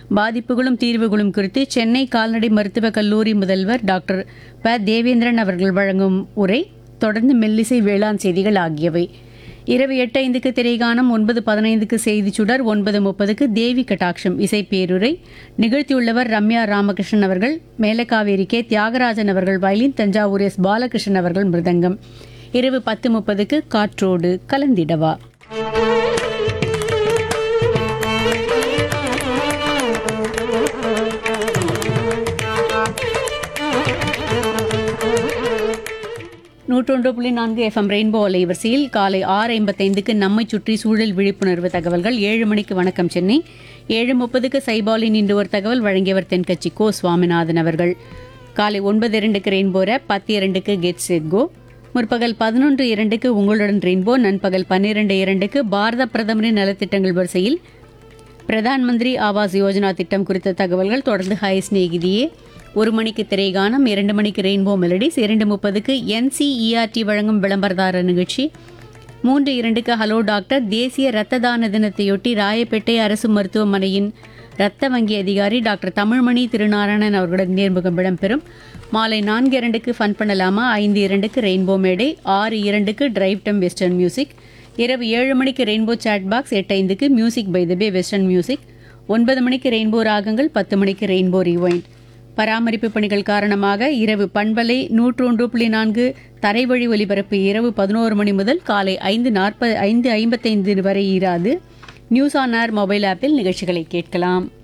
பாதிப்புகளும் தீர்வுகளும் குறித்து சென்னை கால்நடை மருத்துவக் கல்லூரி முதல்வர் டாக்டர் ப தேவேந்திரன் அவர்கள் வழங்கும் உரை தொடர்ந்து மெல்லிசை வேளாண் செய்திகள் ஆகியவை இரவு எட்டு ஐந்துக்கு திரைகானம் ஒன்பது பதினைந்துக்கு செய்திச் சுடர் ஒன்பது முப்பதுக்கு தேவி கட்டாட்சம் இசை பேருரை நிகழ்த்தியுள்ளவர் ரம்யா ராமகிருஷ்ணன் அவர்கள் மேலக்காவேரி கே தியாகராஜன் அவர்கள் வயலின் தஞ்சாவூர் எஸ் பாலகிருஷ்ணன் அவர்கள் மிருதங்கம் இரவு பத்து முப்பதுக்கு காற்றோடு கலந்திடவா நூற்றொன்று புள்ளி நான்கு எஃப்எம் ரெயின்போ அலைவரிசையில் காலை ஆறு ஐம்பத்தைந்துக்கு நம்மை சுற்றி சூழல் விழிப்புணர்வு தகவல்கள் ஏழு மணிக்கு வணக்கம் சென்னை ஏழு முப்பதுக்கு சைபாலின் இன்று ஒரு தகவல் வழங்கியவர் தென்கட்சி கோ சுவாமிநாதன் அவர்கள் காலை ஒன்பது இரண்டுக்கு ரெயின்போ ரேப் பத்து இரண்டுக்கு கெட் செட் கோ முற்பகல் பதினொன்று இரண்டுக்கு உங்களுடன் ரெயின்போ நண்பகல் பன்னிரண்டு இரண்டுக்கு பாரத பிரதமரின் நலத்திட்டங்கள் வரிசையில் பிரதான் மந்திரி ஆவாஸ் யோஜனா திட்டம் குறித்த தகவல்கள் தொடர்ந்து ஹை ஸ்நேகிதியே ஒரு மணிக்கு திரைகானம் இரண்டு மணிக்கு ரெயின்போ மெலடிஸ் இரண்டு முப்பதுக்கு என்சிஇஆர்டி வழங்கும் விளம்பரதார நிகழ்ச்சி மூன்று இரண்டுக்கு ஹலோ டாக்டர் தேசிய இரத்த தான தினத்தையொட்டி ராயப்பேட்டை அரசு மருத்துவமனையின் இரத்த வங்கி அதிகாரி டாக்டர் தமிழ்மணி திருநாராயணன் அவர்களுடன் நேர்முகம் இடம்பெறும் மாலை நான்கு இரண்டுக்கு ஃபன் பண்ணலாமா ஐந்து இரண்டுக்கு ரெயின்போ மேடை ஆறு இரண்டுக்கு டிரைவ் டம் வெஸ்டர்ன் மியூசிக் இரவு ஏழு மணிக்கு ரெயின்போ சாட் பாக்ஸ் எட்டு ஐந்துக்கு music by the bay western music ஒன்பது மணிக்கு ரெயின்போ ராகங்கள் பத்து மணிக்கு ரெயின்போ ரிவைண்ட் பராமரிப்பு பணிகள் காரணமாக இரவு பண்பலை நூற்று ஒன்று புள்ளி நான்கு தரைவழி ஒலிபரப்பு இரவு பதினோரு மணி முதல் காலை ஐந்து நாற்பது ஐந்து ஐம்பத்தைந்து வரை இராது நியூஸ் ஆன் ஏர் மொபைல் ஆப்பில் நிகழ்ச்சிகளை கேட்கலாம்